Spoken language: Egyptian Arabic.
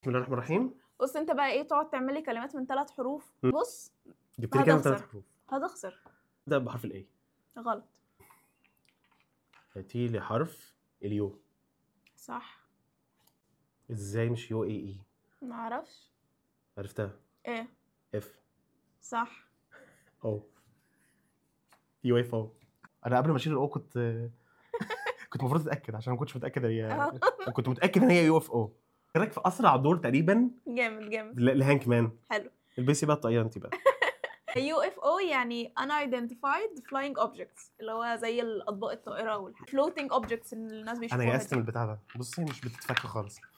بسم الله الرحمن الرحيم بص انت بقى ايه تقعد تعمل لي كلمات من ثلاث حروف م. بص جبت لي كده هتخسر. ثلاث حروف هتخسر ده بحرف الاي غلط هاتي لي حرف اليو صح ازاي مش يو اي اي معرفش عرفتها ايه اف صح او يو اف او انا قبل ما اشيل الاو كنت كنت المفروض اتاكد عشان ما كنتش متاكد هي اه. كنت متاكد ان هي يو اف او رايك في اسرع دور تقريبا جامد جامد ل- لهانك مان حلو البسي بقى الطاقيه انت بقى يو اف او يعني unidentified flying objects اللي هو زي الاطباق الطائره والحاجات floating objects اللي الناس انا بيشوفوها يأست دي. من البتاع ده بصي مش بتتفك خالص